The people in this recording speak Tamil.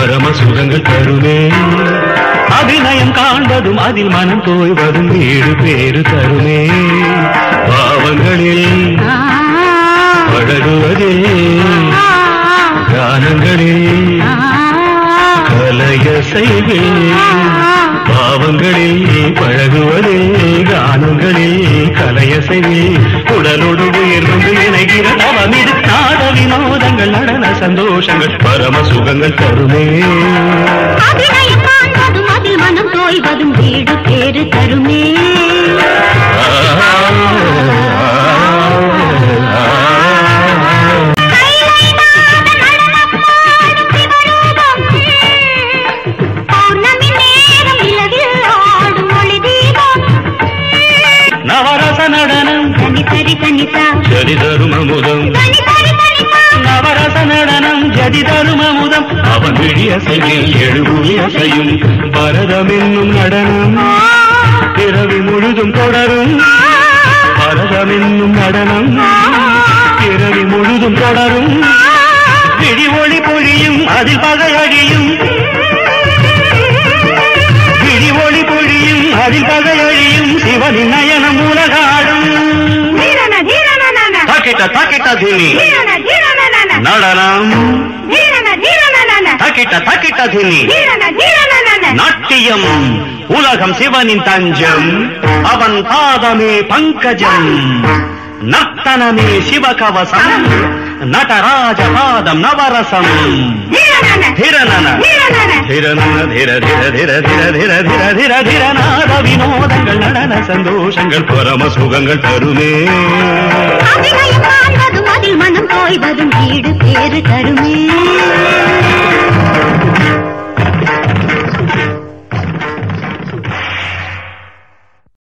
பரம சுகங்கள் தருமே அபிநயம் காண்பதும் அதில் மனம் தோய்வதும் வீடு பேறு தருமே பாவங்களில் பழகுவதில் கானங்களில் கலைய செய்வில் பாவங்களில் பழகுவதில் கானங்களில் கலைய செய்வில் உடலோடு உயிர் வந்து இணைகிற தவமிது நாட வினோதங்கள் நடன சந்தோஷங்கள் பரம சுகங்கள் தருமே அபிநயம் காண்பதும் அதில் மனம் தோய்வதும் வீடு பேறு தருமே பௌர்ணமி நேரம் நிலவில் ஆடும் ஒளி தீபம் நவரச நடனம் தனி தரி தனிதா சரி தரும் அமுதம் தனி தரி தனிதா நவரச நடனம் ஜதி தரும் அமுதம் அவன் விழிய செய்யும் எழுபுலி அசையும் பரதம் என்னும் நடனம் பிறவி முழுதும் தொடரும் பரதம் என்னும் நடனம் பிறவி முழுதும் தொடரும் விழி ஒளி பொழியும் அதில் பகை அழியும் விழி ஒளி பொழியும் அதில் பகை அழியும் சிவனின் நயனம் உலகாடும் தீரன தீரன நன தாக்கிட்ட தாக்கிட்ட தீனி தீரன தீரன நன நடனம் தீரன தீரன நன தாக்கிட்ட தாக்கிட்ட தீனி தீரன தீரன நன நாட்டியம் உலகம் சிவனின் தஞ்சம் அவன் பாதமே பங்கஜம் நர்த்தனமே சிவகவசம் நடராஜ பாதம் நவரசம் தீரன திரநன தீரன திரநன திர திர திர திர திர திர திர திரநாத வினோதங்கள் நடன சந்தோஷங்கள் பரம சுகங்கள் தருமே அபிநயம் காண்பதும் அதில் மனம் தோய்வதும் வீடு பேறு தருமே